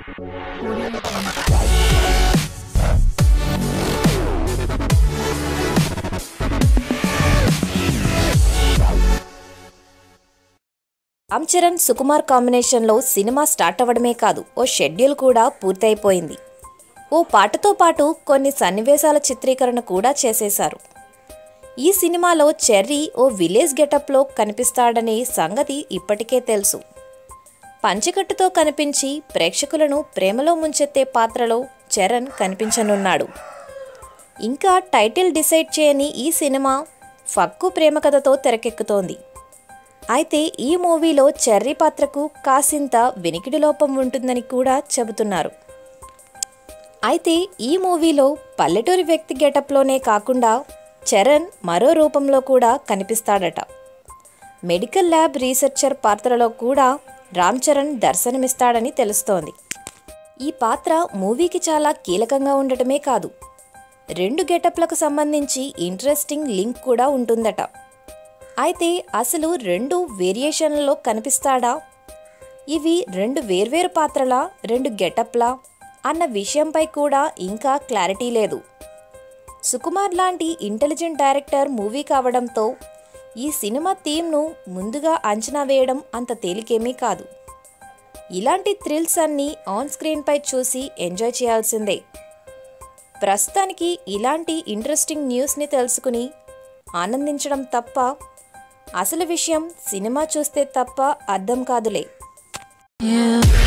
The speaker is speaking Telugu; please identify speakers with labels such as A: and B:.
A: రామ్ చరణ్ సుకుమార్ కాంబినేషన్లో సినిమా స్టార్ట్ అవ్వడమే కాదు ఓ షెడ్యూల్ కూడా పూర్తయిపోయింది ఓ పాటతో పాటు కొన్ని సన్నివేశాల చిత్రీకరణ కూడా చేసేశారు ఈ సినిమాలో చెర్రీ ఓ విలేజ్ గెటప్లో కనిపిస్తాడనే సంగతి ఇప్పటికే తెలుసు పంచకట్టుతో కనిపించి ప్రేక్షకులను ప్రేమలో ముంచెత్తే పాత్రలో చరణ్ కనిపించనున్నాడు ఇంకా టైటిల్ డిసైడ్ చేయని ఈ సినిమా ఫక్కు ప్రేమ కథతో తెరకెక్కుతోంది అయితే ఈ మూవీలో చెర్రీ పాత్రకు కాసింత వినికిడి లోపం ఉంటుందని కూడా చెబుతున్నారు అయితే ఈ మూవీలో పల్లెటూరి వ్యక్తి గెటప్లోనే కాకుండా చరణ్ మరో రూపంలో కూడా కనిపిస్తాడట మెడికల్ ల్యాబ్ రీసెర్చర్ పాత్రలో కూడా రామ్ చరణ్ దర్శనమిస్తాడని తెలుస్తోంది ఈ పాత్ర మూవీకి చాలా కీలకంగా ఉండటమే కాదు రెండు గెటప్లకు సంబంధించి ఇంట్రెస్టింగ్ లింక్ కూడా ఉంటుందట అయితే అసలు రెండు వేరియేషన్లలో కనిపిస్తాడా ఇవి రెండు వేర్వేరు పాత్రలా రెండు గెటప్లా అన్న విషయంపై కూడా ఇంకా క్లారిటీ లేదు సుకుమార్ లాంటి ఇంటెలిజెంట్ డైరెక్టర్ మూవీ కావడంతో ఈ సినిమా థీమ్ను ముందుగా అంచనా వేయడం అంత తేలికేమీ కాదు ఇలాంటి థ్రిల్స్ అన్నీ ఆన్ స్క్రీన్పై చూసి ఎంజాయ్ చేయాల్సిందే ప్రస్తుతానికి ఇలాంటి ఇంట్రెస్టింగ్ న్యూస్ని తెలుసుకుని ఆనందించడం తప్ప అసలు విషయం సినిమా చూస్తే తప్ప అర్థం కాదులే
B: Yeah.